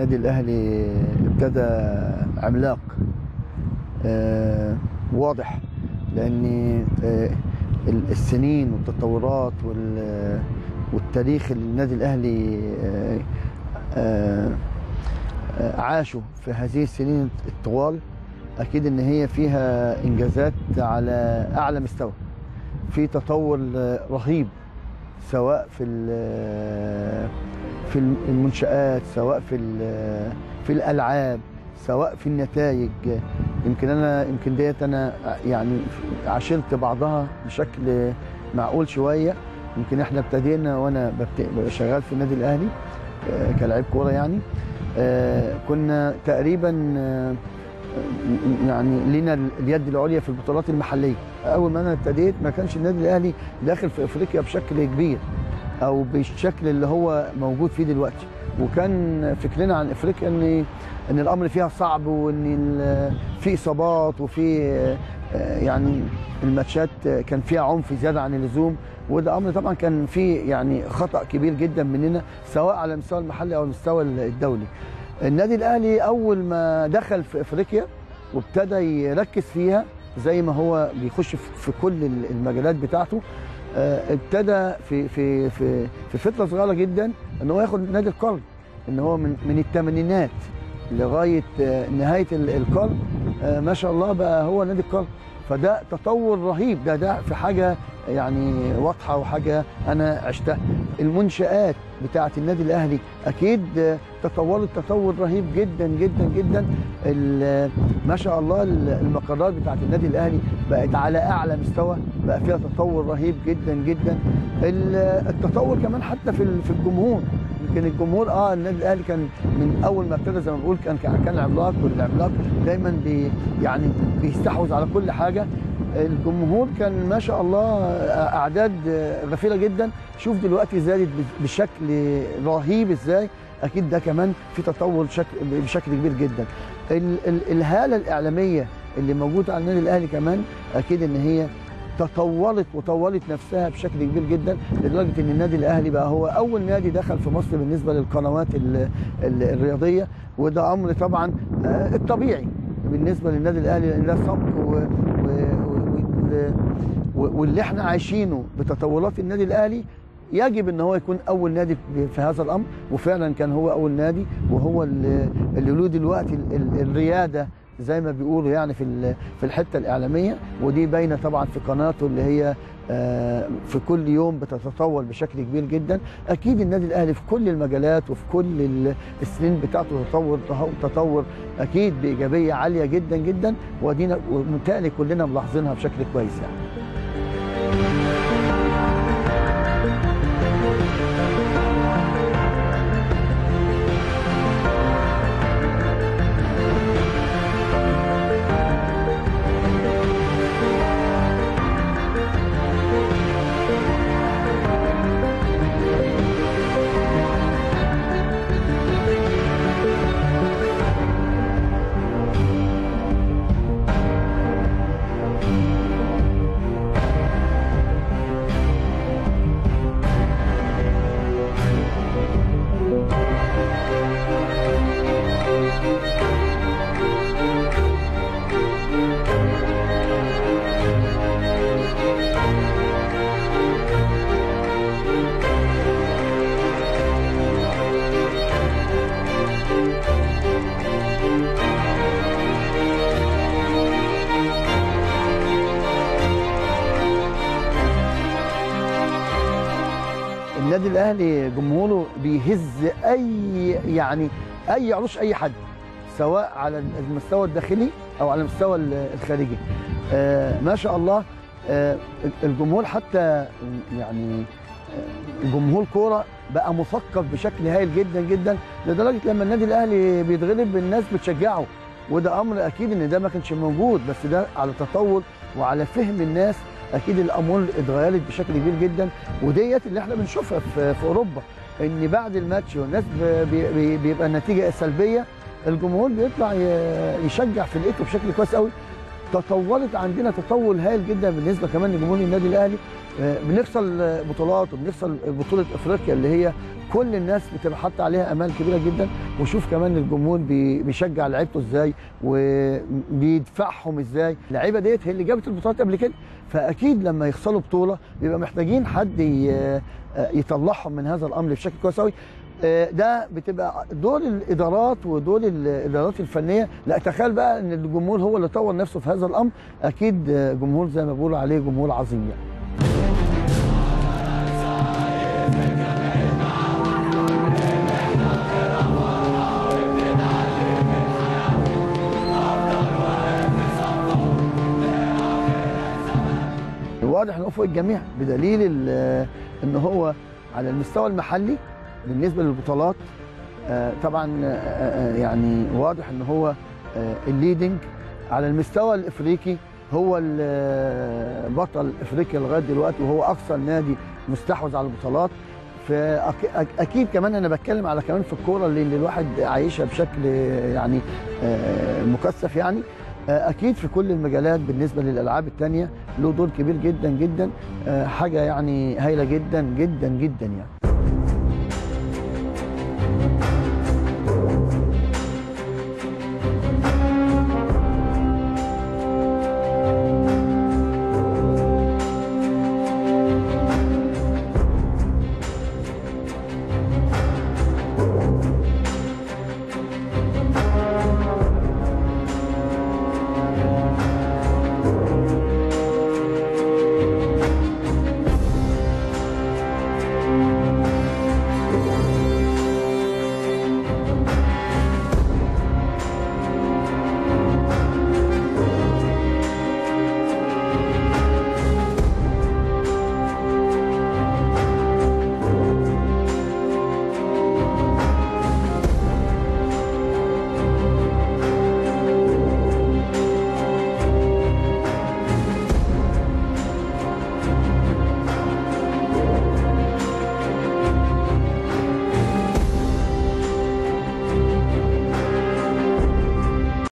النادي الاهلي ابتدى عملاق آه، واضح لان آه، ال- السنين والتطورات وال- والتاريخ اللي النادي الاهلي آه، آه، آه، عاشوا في هذه السنين الطوال اكيد ان هي فيها انجازات على اعلى مستوى في تطور آه، رهيب سواء في ال- في المنشآت سواء في ال- في الالعاب سواء في النتائج يمكن انا يمكن ديت انا يعني عاشرت بعضها بشكل معقول شويه يمكن احنا ابتدينا وانا ببت- شغال في النادي الاهلي آه، كلاعب كوره يعني آه، كنا تقريبا آه، يعني لينا اليد العليا في البطولات المحليه اول ما انا ابتديت ما كانش النادي الاهلي داخل في افريقيا بشكل كبير او بالشكل اللي هو موجود فيه دلوقتي وكان فكرنا عن افريقيا ان ان الامر فيها صعب وان ال- في اصابات وفي آه، يعني الماتشات كان فيها عنف زياده عن اللزوم وده امر طبعا كان فيه يعني خطا كبير جدا مننا سواء على المستوى المحلي او المستوى الدولي النادي الاهلي اول ما دخل في افريقيا وابتدى يركز فيها زي ما هو بيخش في في كل المجالات بتاعته آه، ابتدى في في في في فتره صغيره جدا ان هو ياخد نادي القرن ان هو من من الثمانينات لغايه آه، نهايه ال- القرن آه، ما شاء الله بقى هو نادي القرن فده تطور رهيب ده ده في حاجه يعني واضحه وحاجه انا عشتها المنشآت بتاعه النادي الاهلي اكيد آه، تطورت تطور رهيب جدا جدا جدا ال- ما شاء الله ال- المقرات بتاعه النادي الاهلي بقت على اعلى مستوى بقى فيها تطور رهيب جدا جدا ال- التطور كمان حتى في ال- في الجمهور يمكن الجمهور اه النادي الاهلي كان من اول ما ابتدى زي ما بقول كان كان عملاق والعملاق دايما بي يعني بيستحوذ على كل حاجه الجمهور كان ما شاء الله اعداد غفيره جدا شوف دلوقتي زادت بشكل رهيب ازاي اكيد ده كمان في تطور شكل بشكل كبير جدا ال ال الهاله الاعلاميه اللي موجوده على النادي الاهلي كمان اكيد ان هي تطورت وطورت نفسها بشكل كبير جدا لدرجه ان النادي الاهلي بقى هو اول نادي دخل في مصر بالنسبه للقنوات ال ال الرياضيه وده امر طبعا آه، الطبيعي بالنسبه للنادي الاهلي لان ده سبق و- و- و- و- واللي احنا عايشينه بتطورات النادي الاهلي يجب ان هو يكون اول نادي في هذا الامر وفعلا كان هو اول نادي وهو اللي اللي له دلوقتي ال- ال- الرياده زي ما بيقولوا يعني في ال- في الحته الاعلاميه ودي باينه طبعا في قناته اللي هي آه، في كل يوم بتتطور بشكل كبير جدا اكيد النادي الاهلي في كل المجالات وفي كل ال- السنين بتاعته تطور تطور اكيد بايجابيه عاليه جدا جدا ودينا ومتهيألي كلنا ملاحظينها بشكل كويس يعني النادي الاهلي جمهوره بيهز اي يعني اي عروش اي حد سواء على المستوى الداخلي او على المستوى الخارجي آه ما شاء الله آه الجمهور حتى يعني آه، جمهور كوره بقى مثقف بشكل هائل جدا جدا لدرجه لما النادي الاهلي بيتغلب الناس بتشجعه وده امر اكيد ان ده ما كانش موجود بس ده على تطور وعلى فهم الناس اكيد الامور اتغيرت بشكل كبير جدا وديت اللي احنا بنشوفها في, في اوروبا ان بعد الماتش والناس ب- بي- بي- بيبقى النتيجه سلبيه الجمهور بيطلع ي- يشجع فرقته بشكل كويس قوي تطورت عندنا تطور هائل جدا بالنسبه كمان لجمهور النادي الاهلي آه، بنخسر آه، بطولات وبنخسر بطوله افريقيا اللي هي كل الناس بتبقى حاطه عليها امال كبيره جدا وشوف كمان الجمهور بي- بيشجع لعيبته ازاي وبيدفعهم ازاي اللعيبه ديت هي اللي جابت البطولات قبل كده فاكيد لما يخسروا بطوله بيبقى محتاجين حد ي- آه، يطلعهم من هذا الامر بشكل كويس قوي آه، ده بتبقى دور الادارات ودور الادارات الفنيه لا تخيل بقى ان الجمهور هو اللي طور نفسه في هذا الامر اكيد آه، جمهور زي ما بيقولوا عليه جمهور عظيم يعني واضح انه فوق الجميع بدليل ال- ان هو على المستوى المحلي بالنسبه للبطولات آه، طبعا آه، آه، يعني واضح ان هو آه، الليدنج على المستوى الافريقي هو ال- آه، بطل افريقيا لغايه دلوقتي وهو اكثر نادي مستحوذ على البطولات فاكيد كمان انا بتكلم على كمان في الكوره اللي اللي الواحد عايشها بشكل آه، يعني آه، مكثف يعني آه، اكيد في كل المجالات بالنسبه للالعاب الثانيه له دور كبير جدا جدا آه، حاجه يعني هايله جدا جدا جدا يعني